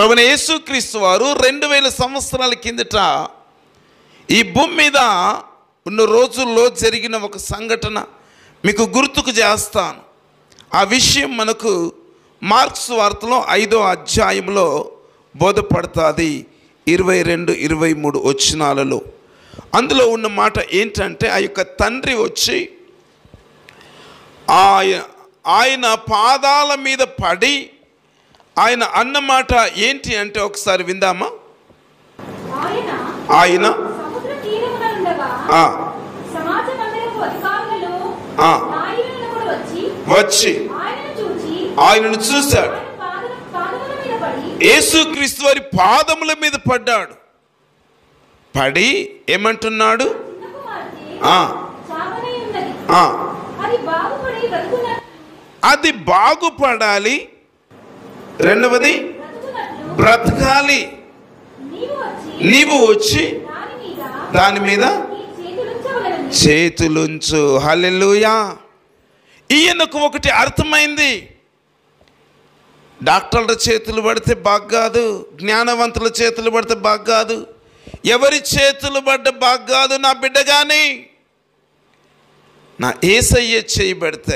ప్రభుణ యేసుక్రీస్తు వారు రెండు వేల సంవత్సరాల కిందట ఈ భూమి మీద ఉన్న రోజుల్లో జరిగిన ఒక సంఘటన మీకు గుర్తుకు చేస్తాను ఆ విషయం మనకు మార్క్స్ వార్తలో ఐదో అధ్యాయంలో బోధపడుతుంది ఇరవై రెండు ఇరవై మూడు వచ్చినాలలో అందులో ఉన్న మాట ఏంటంటే ఆ యొక్క తండ్రి వచ్చి ఆయన ఆయన పాదాల మీద పడి ఆయన అన్నమాట ఏంటి అంటే ఒకసారి విందామా ఆయన ఆయన సముద్ర తీరమున ఉండగా ఆ, సమాజ మందిరపు అధికారులలో ఆ. నాయకులను కూడా వచ్చి వచ్చి ఆయనను చూచి ఆయనను చూశాడు ఆయన పాద పాదముల మీద పడి యేసుక్రీస్తు వారి పాదముల మీద పడ్డాడు పడి ఏమంటున్నాడు చిన్న కుమార్తె ఆ, చావనై ఉన్నది ఆ, అది బాగుపడి బ్రతుకున్నట్లు అది బాగుపడాలి రెండవది బ్రతుకున్నట్లు బ్రతకాలి నీవు వచ్చి నీవు వచ్చి దాని మీద దాని మీద నీ చేతులుంచవలెను చేతులుంచు హల్లెలూయా ఈయనకు ఒకటి అర్థమైంది డాక్టర్ల చేతులు పడితే బాగ్గాదు జ్ఞానవంతుల చేతులు పడితే బాగ్గాదు ఎవరి చేతులు పడ్డ బాగ్గాదు నా బిడ్డ కానీ నా ఏసయ్య చేయి పెడితే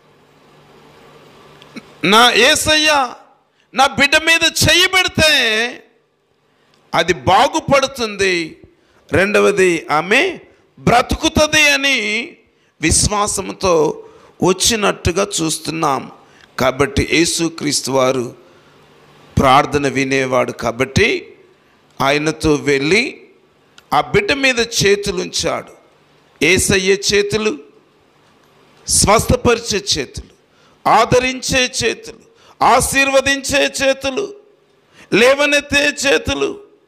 నా ఏసయ్య నా బిడ్డ మీద చెయ్యి పెడితే అది బాగుపడుతుంది రెండవది ఆమె బ్రతుకుతుంది అని విశ్వాసంతో వచ్చినట్టుగా చూస్తున్నాం కాబట్టి యేసుక్రీస్తు వారు ప్రార్థన వినేవాడు కాబట్టి ఆయనతో వెళ్ళి ఆ బిడ్డ మీద చేతులుంచాడు ఏసయ్య చేతులు స్వస్థపరిచే చేతులు ఆదరించే చేతులు ఆశీర్వదించే చేతులు లేవనెత్తే చేతులు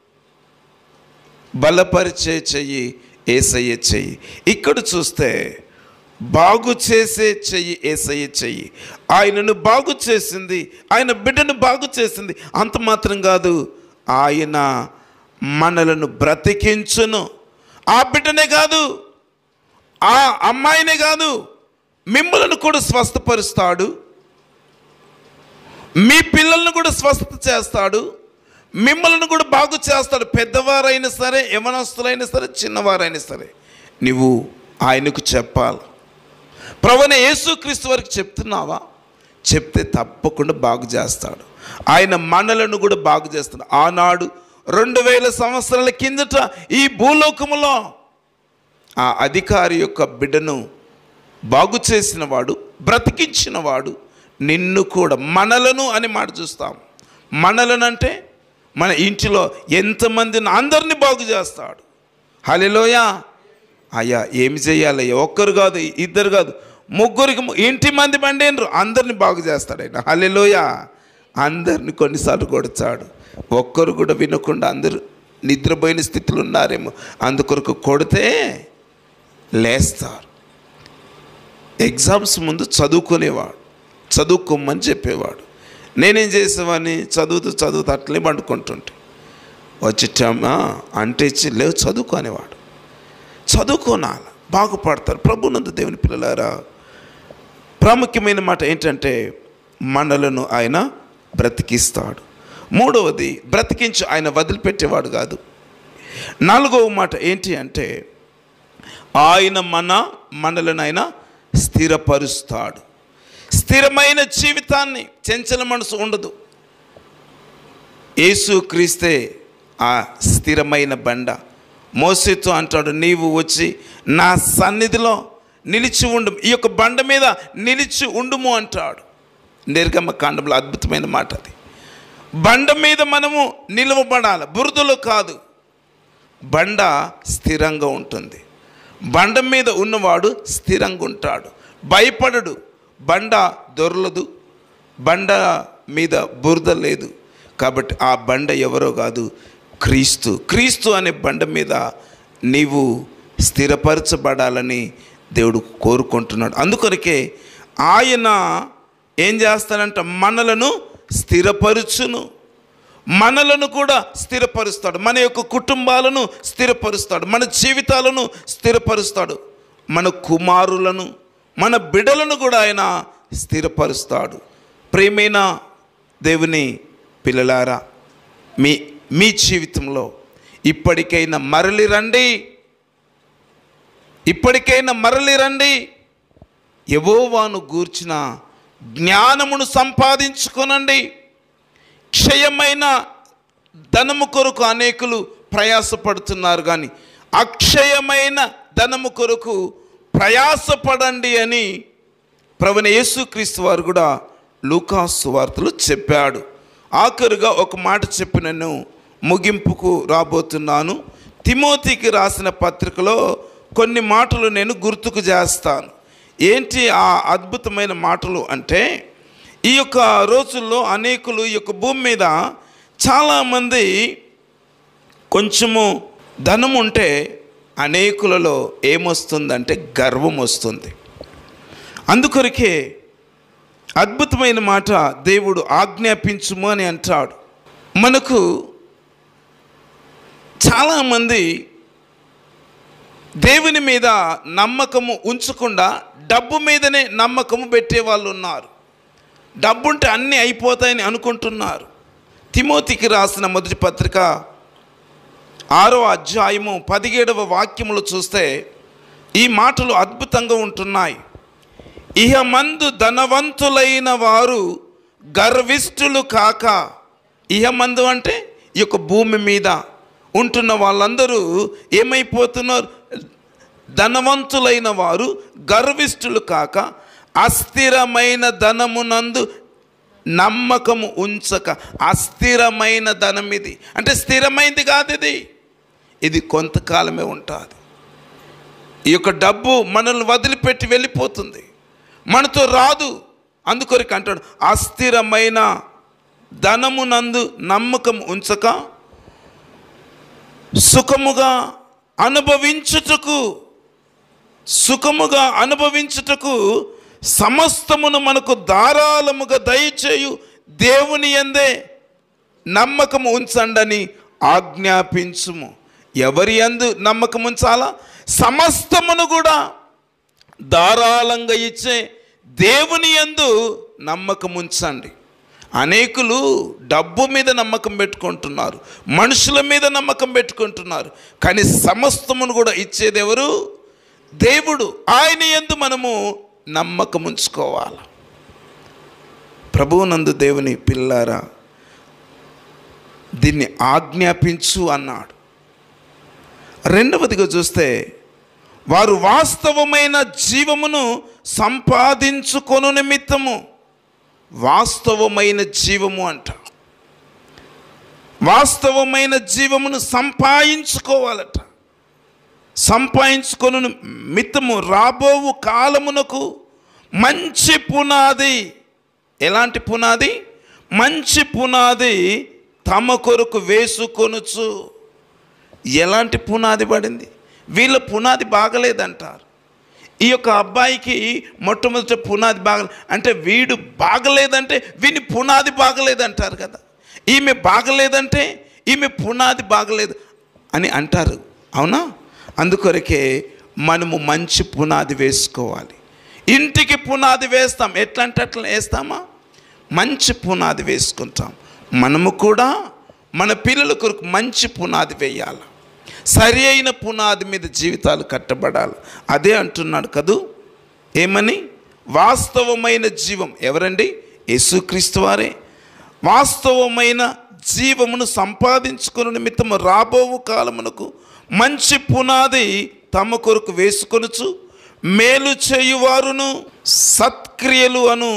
బలపరిచే చెయ్యి ఏసయ్య చెయ్యి ఇక్కడ చూస్తే బాగు చేసే చెయ్యి ఏసయ్య చెయ్యి ఆయనను బాగు చేసింది ఆయన బిడ్డను బాగు చేసింది అంత మాత్రం కాదు ఆయన మనలను బ్రతికించును ఆ బిడ్డనే కాదు ఆ అమ్మాయినే కాదు మిమ్మలను కూడా స్వస్థపరుస్తాడు మీ పిల్లలను కూడా స్వస్థత చేస్తాడు మిమ్మల్ని కూడా బాగు చేస్తాడు పెద్దవారైనా సరే యవనస్తులైనా సరే చిన్నవారైనా సరే నువ్వు ఆయనకు చెప్పాలి ప్రవణ యేసుక్రీస్తు వారికి చెప్తున్నావా చెప్తే తప్పకుండా బాగు చేస్తాడు ఆయన మనలను కూడా బాగు చేస్తాడు ఆనాడు రెండు వేల సంవత్సరాల కిందట ఈ భూలోకములో ఆ అధికారి యొక్క బిడ్డను బాగు చేసిన వాడు బ్రతికించిన వాడు నిన్ను కూడా మనలను అని మాట చూస్తాం మనలను అంటే మన ఇంటిలో ఎంతమందిని అందరినీ బాగు చేస్తాడు హలిలోయ అయ్యా ఏమి చేయాలయ్యా ఒక్కరు కాదు ఇద్దరు కాదు ముగ్గురికి ము- ఇంటి మంది పండేనరు అందరిని బాగు చేస్తాడు ఆయన హలిలోయ అందరిని కొన్నిసార్లు కొడతాడు ఒక్కరు కూడా వినకుండా అందరూ నిద్రపోయిన స్థితిలో ఉన్నారేమో అందుకొరకు కొడితే లేస్తారు ఎగ్జామ్స్ ముందు చదువుకునేవాడు చదువుకోమని చెప్పేవాడు నేనేం చేసేవాడిని చదువుతూ చదువుతూ అట్లే పండుకుంటుంటే వచ్చేటమ్మా అంటే ఇచ్చి లేవు చదువుకునేవాడు చదువుకోనాలి బాగుపడతారు ప్రభునందు దేవుని పిల్లలారా ప్రాముఖ్యమైన మాట ఏంటంటే మనలను ఆయన బ్రతికిస్తాడు మూడవది బ్రతికించి ఆయన వదిలిపెట్టేవాడు కాదు నాలుగవ మాట ఏంటి అంటే ఆయన మన మనలను ఆయన స్థిరపరుస్తాడు స్థిరమైన జీవితాన్ని చెంచల మనసు ఉండదు యేసు క్రీస్తే ఆ స్థిరమైన బండ మోసేతో అంటాడు నీవు వచ్చి నా సన్నిధిలో నిలిచి ఉండు ఈ యొక్క బండ మీద నిలిచి ఉండుము అంటాడు నిర్గమ కాండంలో అద్భుతమైన మాట అది బండ మీద మనము నిలవబడాలి బురదలో కాదు బండ స్థిరంగా ఉంటుంది బండ మీద ఉన్నవాడు స్థిరంగా ఉంటాడు భయపడడు బండ దొరలదు బండ మీద బురద లేదు కాబట్టి ఆ బండ ఎవరో కాదు క్రీస్తు క్రీస్తు అనే బండ మీద నీవు స్థిరపరచబడాలని దేవుడు కోరుకుంటున్నాడు అందుకొరకే ఆయన ఏం చేస్తాడంట మనలను స్థిరపరుచును మనలను కూడా స్థిరపరుస్తాడు మన యొక్క కుటుంబాలను స్థిరపరుస్తాడు మన జీవితాలను స్థిరపరుస్తాడు మన కుమారులను మన బిడలను కూడా ఆయన స్థిరపరుస్తాడు ప్రేమైన దేవుని పిల్లలారా మీ మీ జీవితంలో ఇప్పటికైనా మరలి రండి ఇప్పటికైనా మరలి రండి యవోవాను గూర్చిన జ్ఞానమును సంపాదించుకొనండి క్షయమైన ధనము కొరకు అనేకులు ప్రయాసపడుతున్నారు కానీ అక్షయమైన ధనము కొరకు ప్రయాసపడండి అని ప్రవణ యేసుక్రీస్తు వారు కూడా లూకాసు వార్తలు చెప్పాడు ఆఖరుగా ఒక మాట చెప్పినను ముగింపుకు రాబోతున్నాను తిమోతికి రాసిన పత్రికలో కొన్ని మాటలు నేను గుర్తుకు చేస్తాను ఏంటి ఆ అద్భుతమైన మాటలు అంటే ఈ యొక్క రోజుల్లో అనేకులు ఈ యొక్క భూమి మీద చాలామంది కొంచెము ధనం ఉంటే అనేకులలో ఏమొస్తుందంటే గర్వం వస్తుంది అందుకొరకే అద్భుతమైన మాట దేవుడు ఆజ్ఞాపించుము అని అంటాడు మనకు చాలామంది దేవుని మీద నమ్మకము ఉంచకుండా డబ్బు మీదనే నమ్మకము పెట్టే వాళ్ళు ఉన్నారు డబ్బుంటే అన్నీ అయిపోతాయని అనుకుంటున్నారు తిమోతికి రాసిన మొదటి పత్రిక ఆరో అధ్యాయము పదిహేడవ వాక్యములు చూస్తే ఈ మాటలు అద్భుతంగా ఉంటున్నాయి ఇహ మందు ధనవంతులైన వారు గర్విష్ఠులు కాక ఇహ మందు అంటే ఈ యొక్క భూమి మీద ఉంటున్న వాళ్ళందరూ ఏమైపోతున్నారు ధనవంతులైన వారు గర్విష్ఠులు కాక అస్థిరమైన ధనమునందు నమ్మకము ఉంచక అస్థిరమైన ధనం ఇది అంటే స్థిరమైంది కాదు ఇది ఇది కొంతకాలమే ఉంటుంది ఈ యొక్క డబ్బు మనల్ని వదిలిపెట్టి వెళ్ళిపోతుంది మనతో రాదు అందుకొరకు అంటాడు అస్థిరమైన ధనమునందు నమ్మకం ఉంచక సుఖముగా అనుభవించుటకు సుఖముగా అనుభవించుటకు సమస్తమును మనకు ధారాళముగా దయచేయు దేవుని ఎందే నమ్మకము ఉంచండని ఆజ్ఞాపించుము ఎవరి యందు నమ్మకం ఉంచాలా సమస్తమును కూడా ధారాళంగా ఇచ్చే దేవుని యందు నమ్మకం ఉంచండి అనేకులు డబ్బు మీద నమ్మకం పెట్టుకుంటున్నారు మనుషుల మీద నమ్మకం పెట్టుకుంటున్నారు కానీ సమస్తమును కూడా ఇచ్చేది ఎవరు దేవుడు ఆయన ఎందు మనము నమ్మకం ఉంచుకోవాలి ప్రభువునందు దేవుని పిల్లారా దీన్ని ఆజ్ఞాపించు అన్నాడు రెండవదిగా చూస్తే వారు వాస్తవమైన జీవమును సంపాదించుకొను నిమిత్తము వాస్తవమైన జీవము అంట వాస్తవమైన జీవమును సంపాదించుకోవాలట సంపాదించుకొను మిత్తము రాబోవు కాలమునకు మంచి పునాది ఎలాంటి పునాది మంచి పునాది తమ కొరకు వేసుకొనుచు ఎలాంటి పునాది పడింది వీళ్ళ పునాది బాగలేదంటారు ఈ యొక్క అబ్బాయికి మొట్టమొదట పునాది బాగ అంటే వీడు బాగలేదంటే వీని పునాది బాగలేదంటారు కదా ఈమె బాగలేదంటే ఈమె పునాది బాగలేదు అని అంటారు అవునా అందుకొరకే మనము మంచి పునాది వేసుకోవాలి ఇంటికి పునాది వేస్తాం ఎట్లా అంటే అట్లా వేస్తామా మంచి పునాది వేసుకుంటాం మనము కూడా మన పిల్లల కొరకు మంచి పునాది వేయాలి సరి అయిన పునాది మీద జీవితాలు కట్టబడాలి అదే అంటున్నాడు కదూ ఏమని వాస్తవమైన జీవం ఎవరండి యేసుక్రీస్తు వారే వాస్తవమైన జీవమును సంపాదించుకుని నిమిత్తము రాబోవు కాలమునకు మంచి పునాది తమ కొరకు వేసుకొనుచు మేలు చేయువారును సత్క్రియలు అను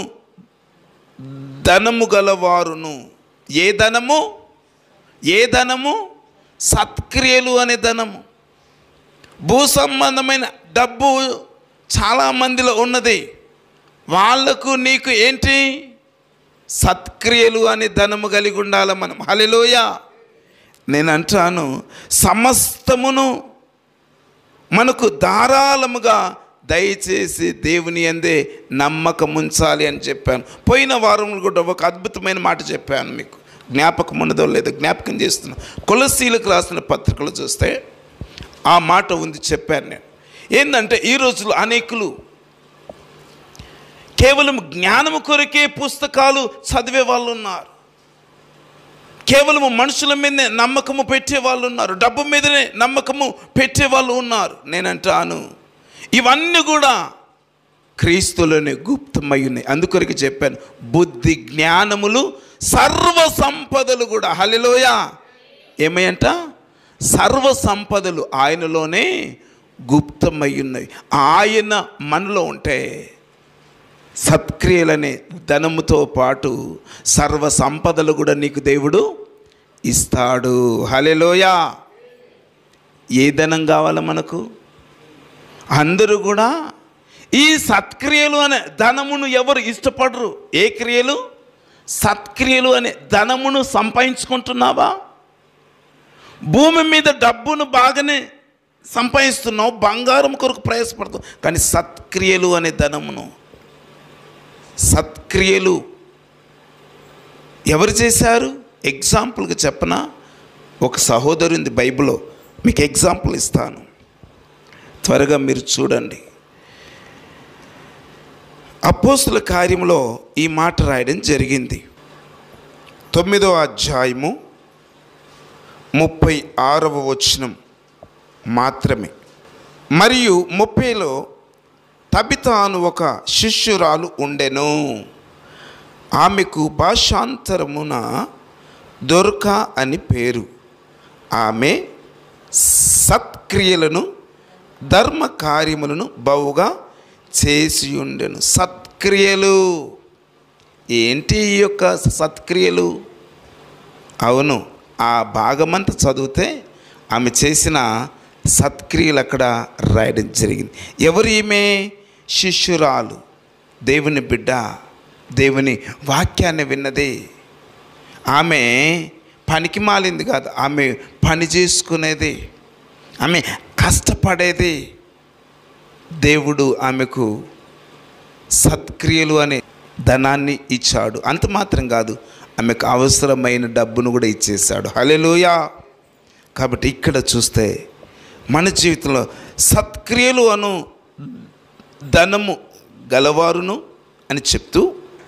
ధనము గలవారును ఏ ధనము ఏ ధనము సత్క్రియలు అనే ధనము భూ సంబంధమైన డబ్బు చాలామందిలో ఉన్నది వాళ్లకు నీకు ఏంటి సత్క్రియలు అనే ధనము కలిగి ఉండాలి మనం హలిలోయ నేను అంటాను సమస్తమును మనకు ధారాళముగా దయచేసి దేవుని అందే నమ్మకం ఉంచాలి అని చెప్పాను పోయిన వారం కూడా ఒక అద్భుతమైన మాట చెప్పాను మీకు జ్ఞాపకం ఉన్నదో లేదో జ్ఞాపకం చేస్తున్నా కొలసీలకు రాసిన పత్రికలు చూస్తే ఆ మాట ఉంది చెప్పాను నేను ఏంటంటే ఈ రోజుల్లో అనేకులు కేవలం జ్ఞానము కొరకే పుస్తకాలు చదివే వాళ్ళు ఉన్నారు కేవలం మనుషుల మీదనే నమ్మకము పెట్టే వాళ్ళు ఉన్నారు డబ్బు మీదనే నమ్మకము పెట్టే వాళ్ళు ఉన్నారు నేనంటాను ఇవన్నీ కూడా క్రీస్తులోనే గుప్తమై ఉన్నాయి అందుకొరకు చెప్పాను బుద్ధి జ్ఞానములు సర్వ సంపదలు కూడా హలిలోయ ఏమయ్యంట సర్వ సంపదలు ఆయనలోనే గుప్తమై ఉన్నవి ఆయన మనలో ఉంటే సత్క్రియలనే ధనముతో పాటు సర్వ సంపదలు కూడా నీకు దేవుడు ఇస్తాడు హలెలోయ ఏ ధనం కావాలా మనకు అందరూ కూడా ఈ సత్క్రియలు అనే ధనమును ఎవరు ఇష్టపడరు ఏ క్రియలు సత్క్రియలు అనే ధనమును సంపాదించుకుంటున్నావా భూమి మీద డబ్బును బాగానే సంపాదిస్తున్నావు బంగారం కొరకు ప్రయాసపడుతావు కానీ సత్క్రియలు అనే ధనమును సత్క్రియలు ఎవరు చేశారు ఎగ్జాంపుల్గా చెప్పనా ఒక సహోదరు ఉంది బైబిల్లో మీకు ఎగ్జాంపుల్ ఇస్తాను త్వరగా మీరు చూడండి అపోస్తుల కార్యంలో ఈ మాట రాయడం జరిగింది తొమ్మిదవ అధ్యాయము ముప్పై ఆరవ వచనం మాత్రమే మరియు ముప్పైలో తబిత అను ఒక శిష్యురాలు ఉండెను ఆమెకు భాషాంతరమున దొరక అని పేరు ఆమె సత్క్రియలను ధర్మ కార్యములను బహుగా చేసి ఉండెను సత్క్రియలు ఏంటి ఈ యొక్క సత్క్రియలు అవును ఆ భాగమంతా చదివితే ఆమె చేసిన సత్క్రియలు అక్కడ రాయడం జరిగింది ఎవరు ఈమె శిష్యురాలు దేవుని బిడ్డ దేవుని వాక్యాన్ని విన్నది ఆమె పనికి మాలింది కాదు ఆమె పని చేసుకునేది ఆమె కష్టపడేది దేవుడు ఆమెకు సత్క్రియలు అనే ధనాన్ని ఇచ్చాడు అంత మాత్రం కాదు ఆమెకు అవసరమైన డబ్బును కూడా ఇచ్చేశాడు హలెలుయా కాబట్టి ఇక్కడ చూస్తే మన జీవితంలో సత్క్రియలు అను ధనము గలవారును అని చెప్తూ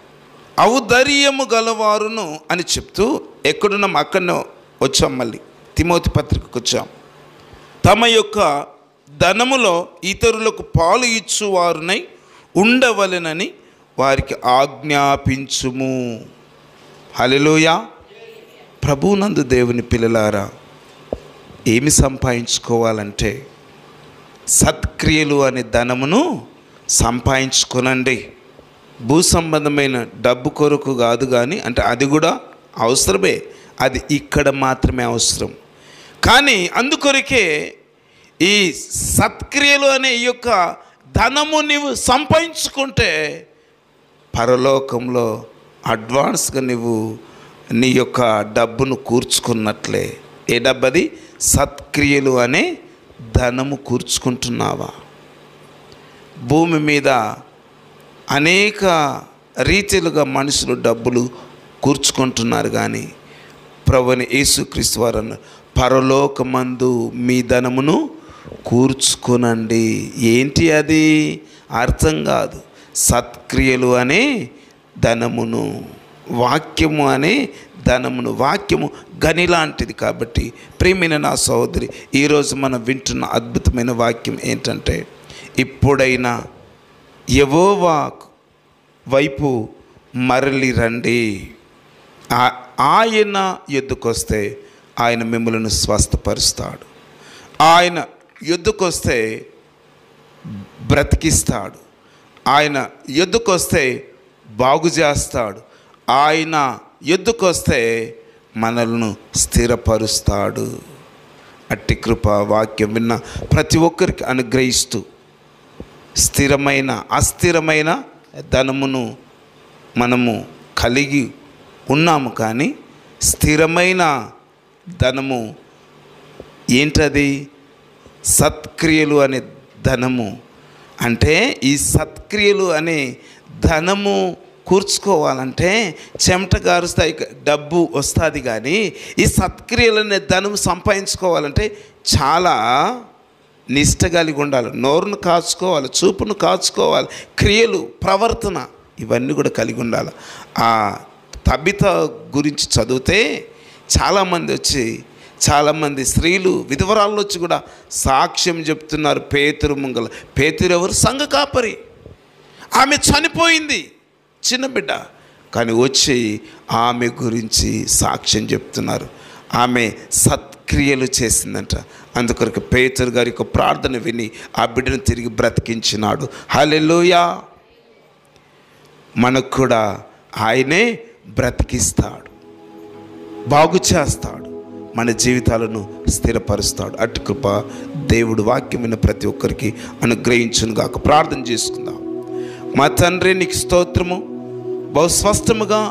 ఔదర్యము గలవారును అని చెప్తూ ఎక్కడున్నాం అక్కడనే వచ్చాం మళ్ళీ తిమోతి పత్రికకు వచ్చాం తమ యొక్క ధనములో ఇతరులకు పాలు ఇచ్చువారునై ఉండవలెనని వారికి ఆజ్ఞాపించుము హలెలోయా ప్రభునందు దేవుని పిల్లలారా ఏమి సంపాదించుకోవాలంటే సత్క్రియలు అనే ధనమును సంపాదించుకొనండి భూ సంబంధమైన డబ్బు కొరకు కాదు కానీ అంటే అది కూడా అవసరమే అది ఇక్కడ మాత్రమే అవసరం కానీ అందుకొరకే ఈ సత్క్రియలు అనే ఈ యొక్క ధనము నీవు సంపాదించుకుంటే పరలోకంలో అడ్వాన్స్గా నువ్వు నీ యొక్క డబ్బును కూర్చుకున్నట్లే ఏ డబ్బది సత్క్రియలు అనే ధనము కూర్చుకుంటున్నావా భూమి మీద అనేక రీతిలుగా మనుషులు డబ్బులు కూర్చుకుంటున్నారు కానీ ప్రభుని యేసుక్రీస్తు వారు అన్నారు పరలోకమందు మీ ధనమును కూర్చుకొనండి ఏంటి అది అర్థం కాదు సత్క్రియలు అనే ధనమును వాక్యము అనే ధనమును వాక్యము గని లాంటిది కాబట్టి ప్రేమైన నా సహోదరి ఈరోజు మనం వింటున్న అద్భుతమైన వాక్యం ఏంటంటే ఇప్పుడైనా యవోవా వైపు మరలి రండి ఆ- ఆయన ఎద్దుకొస్తే ఆయన మిమ్మల్ని స్వస్థపరుస్తాడు ఆయన ఎద్దుకొస్తే బ్రతికిస్తాడు ఆయన ఎద్దుకొస్తే బాగు చేస్తాడు ఆయన ఎద్దుకొస్తే మనల్ని స్థిరపరుస్తాడు అట్టి కృప వాక్యం విన్న ప్రతి ఒక్కరికి అనుగ్రహిస్తూ స్థిరమైన అస్థిరమైన ధనమును మనము కలిగి ఉన్నాము కానీ స్థిరమైన ధనము ఏంటది సత్క్రియలు అనే ధనము అంటే ఈ సత్క్రియలు అనే ధనము కూర్చుకోవాలంటే చెమట గారుస్తాయి డబ్బు వస్తుంది కానీ ఈ సత్క్రియలు అనే ధనము సంపాదించుకోవాలంటే చాలా నిష్ట కలిగి ఉండాలి నోరును కాచుకోవాలి చూపును కాచుకోవాలి క్రియలు ప్రవర్తన ఇవన్నీ కూడా కలిగి ఉండాలి ఆ తబిత గురించి చదివితే చాలామంది వచ్చి చాలామంది స్త్రీలు విధవరాళ్ళు వచ్చి కూడా సాక్ష్యం చెప్తున్నారు పేతురు ముంగల పేతురు ఎవరు సంఘ కాపరి ఆమె చనిపోయింది చిన్న బిడ్డ కానీ వచ్చి ఆమె గురించి సాక్ష్యం చెప్తున్నారు ఆమె సత్క్రియలు చేసిందంట అందుకొరకు పేతురు గారి యొక్క ప్రార్థన విని ఆ బిడ్డను తిరిగి బ్రతికించినాడు హల్లెలూయా మనకు కూడా ఆయనే బ్రతికిస్తాడు బాగు చేస్తాడు మన జీవితాలను స్థిరపరుస్తాడు అటు కృప దేవుడు వాక్యం విన్న ప్రతి ఒక్కరికి అనుగ్రహించును గాక ప్రార్థన చేసుకుందాం మా తండ్రి నీకు స్తోత్రము బహు స్పష్టముగా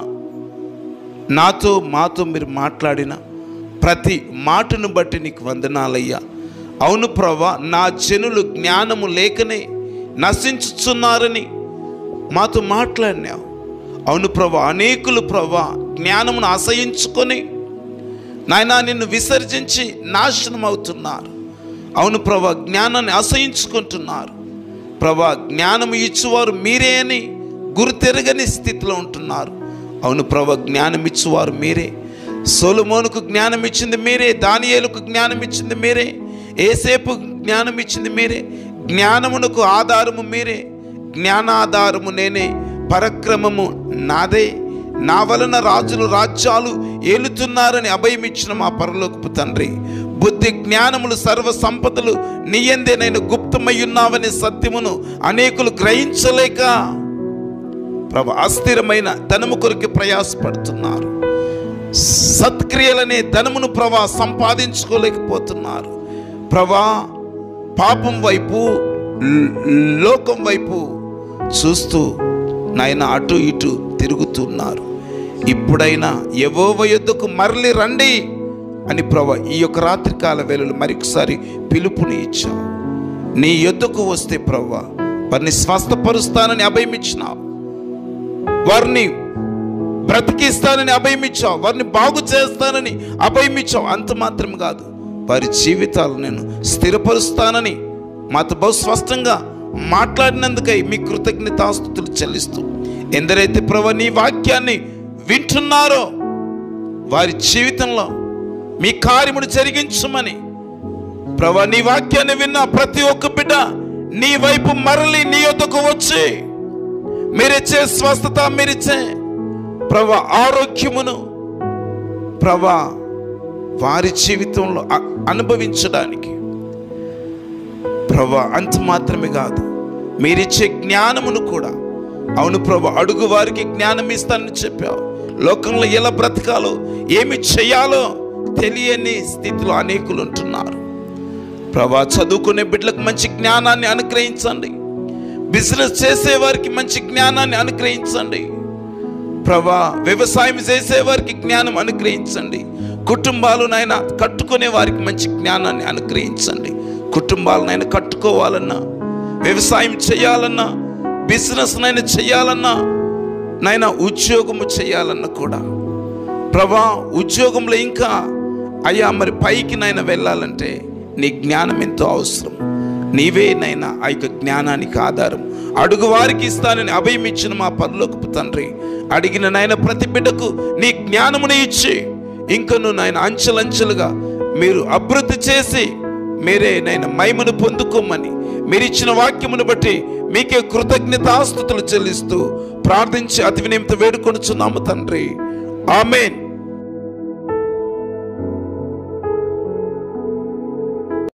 నాతో మాతో మీరు మాట్లాడిన ప్రతి మాటను బట్టి నీకు వందనాలయ్యా అవును ప్రభా నా జనులు జ్ఞానము లేకనే నశించుచున్నారని మాతో మాట్లాడినావు అవును ప్రభా అనేకులు ప్రభా జ్ఞానమును ఆశయించుకొని నాయనా నిన్ను విసర్జించి నాశనం అవుతున్నారు అవును ప్రభా జ్ఞానాన్ని అసహించుకుంటున్నారు ప్రభా జ్ఞానము ఇచ్చువారు మీరే అని గుర్తెరగని స్థితిలో ఉంటున్నారు అవును ప్రభా జ్ఞానం ఇచ్చువారు మీరే సొలమోనుకు జ్ఞానం ఇచ్చింది మీరే దానియేలుకు జ్ఞానం ఇచ్చింది మీరే ఏసేపు జ్ఞానం ఇచ్చింది మీరే జ్ఞానమునకు ఆధారము మీరే జ్ఞానాధారము నేనే పరక్రమము నాదే నా వలన రాజులు రాజ్యాలు ఏలుతున్నారని అభయమిచ్చిన మా పరలోకపు తండ్రి బుద్ధి జ్ఞానములు సర్వ సంపదలు నీయందే నేను గుప్తమయ్యున్నావనే సత్యమును అనేకులు గ్రహించలేక ప్రభు అస్థిరమైన ధనము కొరకు ప్రయాసపడుతున్నారు సత్క్రియలనే ధనమును ప్రభా సంపాదించుకోలేకపోతున్నారు ప్రభా పాపం వైపు ల్- లోకం వైపు చూస్తూ నాయన అటు ఇటు తిరుగుతున్నారు ఇప్పుడైనా ఎవోవ యుద్ధకు మరలి రండి అని ప్రభా ఈ యొక్క రాత్రికాల వేళలు మరొకసారి పిలుపుని ఇచ్చావు నీ యుద్ధకు వస్తే ప్రభా వారిని స్వస్థపరుస్తానని అభయమిచ్చినావు వారిని బ్రతికిస్తానని అభయమిచ్చావు వారిని బాగు చేస్తానని అభయమిచ్చావు అంత మాత్రం కాదు వారి జీవితాలు నేను స్థిరపరుస్తానని మాతో బహు స్పష్టంగా మాట్లాడినందుకై మీ కృతజ్ఞతాస్తుతులు చెల్లిస్తూ ఎందరైతే ప్రభు నీ వాక్యాన్ని వింటున్నారో వారి జీవితంలో మీ కార్యమును జరిగించమని ప్రభా నీ వాక్యాన్ని విన్న ప్రతి ఒక్క బిడ్డ నీ వైపు మరలి నీ యొద్దకు వచ్చి మీరిచ్చే స్వస్థత మీరిచ్చే ప్రభా ఆరోగ్యమును ప్రభా వారి జీవితంలో అ- అనుభవించడానికి ప్రభా అంత మాత్రమే కాదు మీరిచ్చే జ్ఞానమును కూడా అవును ప్రభా అడుగు వారికి జ్ఞానం ఇస్తానని చెప్పావు లోకంలో ఎలా బ్రతకాలో ఏమి చేయాలో తెలియని స్థితిలో అనేకులు ఉంటున్నారు ప్రభా చదువుకునే బిడ్డలకు మంచి జ్ఞానాన్ని అనుగ్రహించండి బిజినెస్ చేసే వారికి మంచి జ్ఞానాన్ని అనుగ్రహించండి ప్రభా వ్యవసాయం చేసే వారికి జ్ఞానం అనుగ్రహించండి కుటుంబాలు నాయన కట్టుకునే వారికి మంచి జ్ఞానాన్ని అనుగ్రహించండి కుటుంబాలు నాయన కట్టుకోవాలన్నా వ్యవసాయం చేయాలన్నా బిజినెస్ నైనా చేయాలన్నా నాయన ఉద్యోగము చేయాలన్నా కూడా ప్రభా ఉద్యోగంలో ఇంకా అయ్యా మరి పైకి నైనా వెళ్ళాలంటే నీ జ్ఞానం ఎంతో అవసరం నీవే నైనా ఆ యొక్క జ్ఞానానికి ఆధారం అడుగు వారికి ఇస్తానని అభయం ఇచ్చిన మా పరలోకపు తండ్రి అడిగిన నాయన ప్రతి బిడ్డకు నీ జ్ఞానమును ఇచ్చి ఇంకను నాయన అంచెలంచెలుగా మీరు అభివృద్ధి చేసి మీరే నైనా మహిమను పొందుకోమని మీరు ఇచ్చిన వాక్యమును బట్టి మీకే కృతజ్ఞతాస్తుతులు చెల్లిస్తూ ప్రార్థించి అతి వినయంతో వేడుకొనుచున్నాము తండ్రి ఆమెన్